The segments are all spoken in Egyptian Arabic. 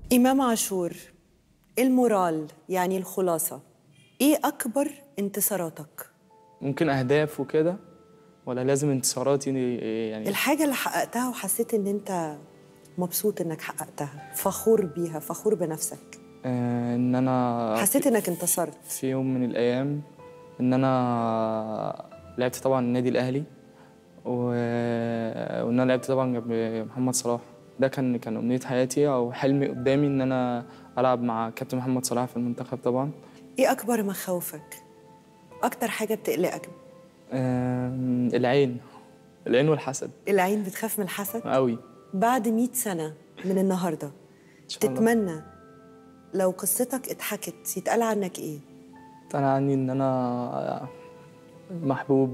إمام عاشور المورال يعني الخلاصة إيه أكبر انتصاراتك؟ ممكن اهداف وكده ولا لازم انتصارات يعني يعني الحاجة اللي حققتها وحسيت إن أنت مبسوط إنك حققتها فخور بيها فخور بنفسك آه ان انا حسيت إنك انتصرت في يوم من الايام ان انا لعبت طبعا النادي الاهلي و... وان انا لعبت طبعا جنب محمد صلاح ده كان كان امنيه حياتي او حلمي قدامي ان انا العب مع كابتن محمد صلاح في المنتخب طبعا إيه أكبر مخاوفك؟ أكتر حاجة بتقلقك آم، العين العين والحسد العين بتخاف من الحسد؟ قوي بعد مئة سنة من النهاردة ان شاء الله تتمنى لو قصتك اتحكت يتقال عنك إيه؟ انا عني ان انا محبوب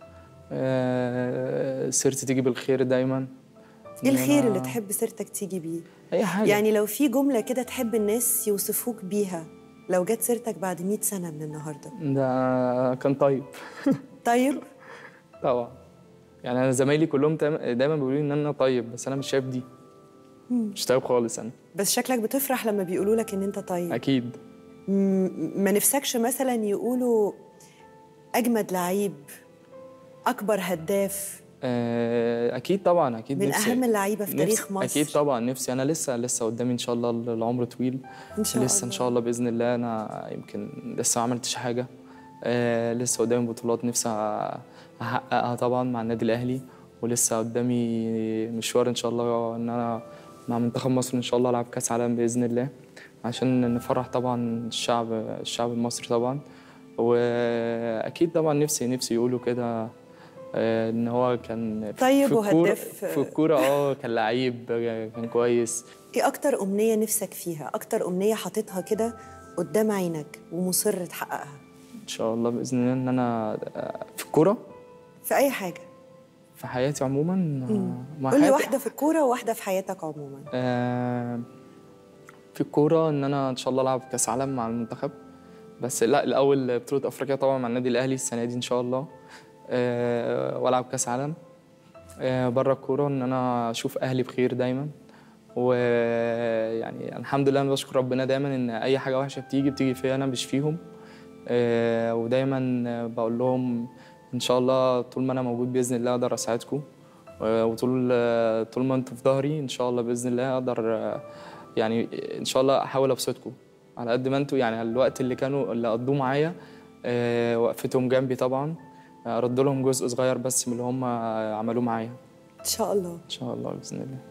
آه، سيرتي تيجي بالخير دايما إيه إن الخير أنا- اللي تحب سيرتك تيجي بيه؟ اي حاجه يعني لو في جملة كده تحب الناس يوصفوك بيها لو جت سيرتك بعد 100 سنة من النهاردة ده كان طيب طيب طبعا يعني انا زمايلي كلهم دايما دايما بيقولوا لي ان انا طيب بس انا مش شايف دي مش طيب خالص انا بس شكلك بتفرح لما بيقولوا لك ان انت طيب اكيد م- ما نفسكش مثلا يقولوا اجمد لعيب اكبر هداف آه، اكيد طبعا اكيد من نفسي اهم اللعيبه في نفسي- تاريخ مصر اكيد طبعا نفسي انا لسه لسه قدامي ان شاء الله العمر طويل ان شاء لسه الله ان شاء الله باذن الله انا يمكن لسه ما عملتش حاجه آه لسه قدامي بطولات نفسي احققها طبعا مع النادي الاهلي ولسه قدامي مشوار ان شاء الله ان انا مع منتخب مصر ان شاء الله العب كاس عالم باذن الله عشان نفرح طبعا الشعب الشعب المصري طبعا واكيد طبعا نفسي نفسي يقولوا كده آه، ان هو كان في- طيب في الكورة- وهداف. في الكوره اه كان لعيب آه، كان كويس ايه اكتر امنيه نفسك فيها اكتر امنيه حاططها كده قدام عينك ومصر تحققها ان شاء الله باذن الله ان انا آه، في الكوره في اي حاجه في حياتي عموما آه، مع قول لي حياتي- واحده في الكوره وواحده في حياتك عموما آه، في الكوره ان انا ان شاء الله العب كاس عالم مع المنتخب بس لا الاول بطوله افريقيا طبعا مع النادي الاهلي السنه دي ان شاء الله آه، والعب كاس عالم آه، بره الكوره ان انا اشوف اهلي بخير دايما ويعني الحمد لله انا بشكر ربنا دايما ان اي حاجه وحشه بتيجي بتيجي فيا انا مش فيهم آه، ودايما بقول لهم ان شاء الله طول ما انا موجود باذن الله اقدر اساعدكم آه، وطول آه، طول ما انتوا في ظهري ان شاء الله باذن الله اقدر آه، يعني ان شاء الله احاول ابسطكم على قد ما انتوا يعني الوقت اللي كانوا اللي قضوه معايا آه، وقفتهم جنبي طبعا ارد لهم جزء صغير بس من اللي هم عملوه معايا ان شاء الله ان شاء الله باذن الله